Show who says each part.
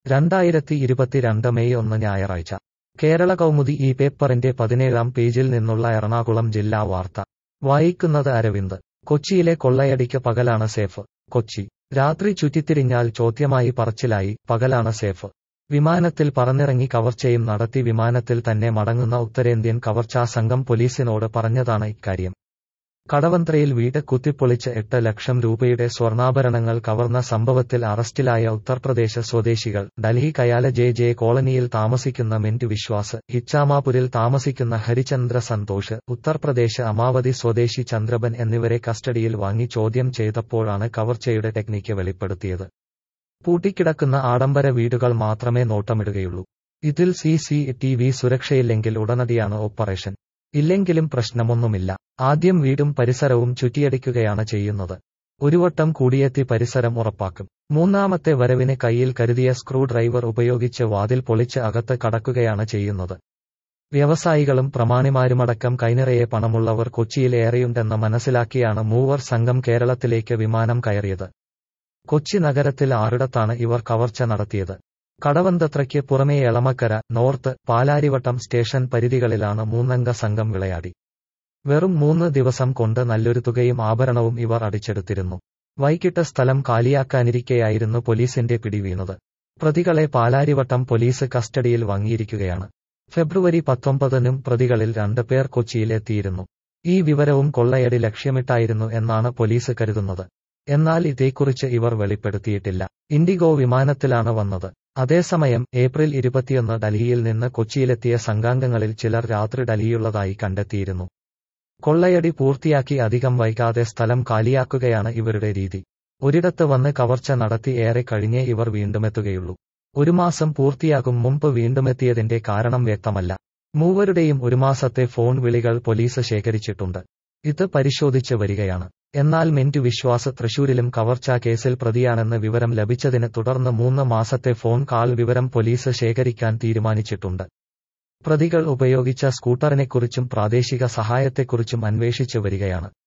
Speaker 1: രണ്ടായിരത്തി ഇരുപത്തിരണ്ട് മെയ് ഒന്ന് ഞായറാഴ്ച കേരള കൗമുദി ഈ പേപ്പറിന്റെ പതിനേഴാം പേജിൽ നിന്നുള്ള എറണാകുളം ജില്ലാ വാർത്ത വായിക്കുന്നത് അരവിന്ദ് കൊച്ചിയിലെ കൊള്ളയടിക്ക് പകലാണ് സേഫ് കൊച്ചി രാത്രി ചുറ്റിത്തിരിഞ്ഞാൽ ചോദ്യമായി പറച്ചിലായി പകലാണ് സേഫ് വിമാനത്തിൽ പറന്നിറങ്ങി കവർച്ചയും നടത്തി വിമാനത്തിൽ തന്നെ മടങ്ങുന്ന ഉത്തരേന്ത്യൻ കവർച്ചാ സംഘം പോലീസിനോട് പറഞ്ഞതാണ് ഇക്കാര്യം കടവന്ത്രയിൽ വീട് കുത്തിപ്പൊളിച്ച് എട്ട് ലക്ഷം രൂപയുടെ സ്വർണ്ണാഭരണങ്ങൾ കവർന്ന സംഭവത്തിൽ അറസ്റ്റിലായ ഉത്തർപ്രദേശ് സ്വദേശികൾ ഡൽഹി കയാല ജെ ജെ കോളനിയിൽ താമസിക്കുന്ന മിന്റ് വിശ്വാസ് ഇച്ചാമാപുരിൽ താമസിക്കുന്ന ഹരിചന്ദ്ര സന്തോഷ് ഉത്തർപ്രദേശ് അമാവതി സ്വദേശി ചന്ദ്രബൻ എന്നിവരെ കസ്റ്റഡിയിൽ വാങ്ങി ചോദ്യം ചെയ്തപ്പോഴാണ് കവർച്ചയുടെ ടെക്നിക്ക് വെളിപ്പെടുത്തിയത് പൂട്ടിക്കിടക്കുന്ന ആഡംബര വീടുകൾ മാത്രമേ നോട്ടമിടുകയുള്ളൂ ഇതിൽ സി സി ടി വി സുരക്ഷയില്ലെങ്കിൽ ഉടനടിയാണ് ഓപ്പറേഷൻ ഇല്ലെങ്കിലും പ്രശ്നമൊന്നുമില്ല ആദ്യം വീടും പരിസരവും ചുറ്റിയടിക്കുകയാണ് ചെയ്യുന്നത് ഒരു വട്ടം കൂടിയെത്തി പരിസരം ഉറപ്പാക്കും മൂന്നാമത്തെ വരവിന് കയ്യിൽ കരുതിയ സ്ക്രൂ ഡ്രൈവർ ഉപയോഗിച്ച് വാതിൽ പൊളിച്ച് അകത്ത് കടക്കുകയാണ് ചെയ്യുന്നത് വ്യവസായികളും പ്രമാണിമാരുമടക്കം കൈനിറയെ പണമുള്ളവർ കൊച്ചിയിൽ ഏറെയുണ്ടെന്ന് മനസ്സിലാക്കിയാണ് മൂവർ സംഘം കേരളത്തിലേക്ക് വിമാനം കയറിയത് കൊച്ചി നഗരത്തിൽ ആറിടത്താണ് ഇവർ കവർച്ച നടത്തിയത് കടവന്തത്രയ്ക്ക് പുറമേ എളമക്കര നോർത്ത് പാലാരിവട്ടം സ്റ്റേഷൻ പരിധികളിലാണ് മൂന്നംഗ സംഘം വിളയാടി വെറും മൂന്ന് ദിവസം കൊണ്ട് നല്ലൊരു തുകയും ആഭരണവും ഇവർ അടിച്ചെടുത്തിരുന്നു വൈകിട്ട് സ്ഥലം കാലിയാക്കാനിരിക്കെയായിരുന്നു പോലീസിന്റെ പിടിവീണത് പ്രതികളെ പാലാരിവട്ടം പോലീസ് കസ്റ്റഡിയിൽ വാങ്ങിയിരിക്കുകയാണ് ഫെബ്രുവരി പത്തൊമ്പതിനും പ്രതികളിൽ രണ്ട് പേർ കൊച്ചിയിൽ എത്തിയിരുന്നു ഈ വിവരവും കൊള്ളയടി ലക്ഷ്യമിട്ടായിരുന്നു എന്നാണ് പോലീസ് കരുതുന്നത് എന്നാൽ ഇതേക്കുറിച്ച് ഇവർ വെളിപ്പെടുത്തിയിട്ടില്ല ഇൻഡിഗോ വിമാനത്തിലാണ് വന്നത് അതേസമയം ഏപ്രിൽ ഇരുപത്തിയൊന്ന് ഡൽഹിയിൽ നിന്ന് കൊച്ചിയിലെത്തിയ സംഘാംഗങ്ങളിൽ ചിലർ രാത്രി ഡൽഹിയുള്ളതായി കണ്ടെത്തിയിരുന്നു കൊള്ളയടി പൂർത്തിയാക്കി അധികം വൈകാതെ സ്ഥലം കാലിയാക്കുകയാണ് ഇവരുടെ രീതി ഒരിടത്ത് വന്ന് കവർച്ച നടത്തി ഏറെ കഴിഞ്ഞേ ഇവർ വീണ്ടുമെത്തുകയുള്ളൂ ഒരു മാസം പൂർത്തിയാകും മുമ്പ് വീണ്ടുമെത്തിയതിന്റെ കാരണം വ്യക്തമല്ല മൂവരുടെയും ഒരു മാസത്തെ ഫോൺ വിളികൾ പോലീസ് ശേഖരിച്ചിട്ടുണ്ട് ഇത് പരിശോധിച്ച് വരികയാണ് എന്നാൽ മിന്റു വിശ്വാസ് തൃശൂരിലും കവർച്ചാ കേസിൽ പ്രതിയാണെന്ന് വിവരം ലഭിച്ചതിനെ തുടർന്ന് മൂന്ന് മാസത്തെ ഫോൺ കാൾ വിവരം പോലീസ് ശേഖരിക്കാൻ തീരുമാനിച്ചിട്ടുണ്ട് പ്രതികൾ ഉപയോഗിച്ച സ്കൂട്ടറിനെക്കുറിച്ചും പ്രാദേശിക സഹായത്തെക്കുറിച്ചും അന്വേഷിച്ചു വരികയാണ്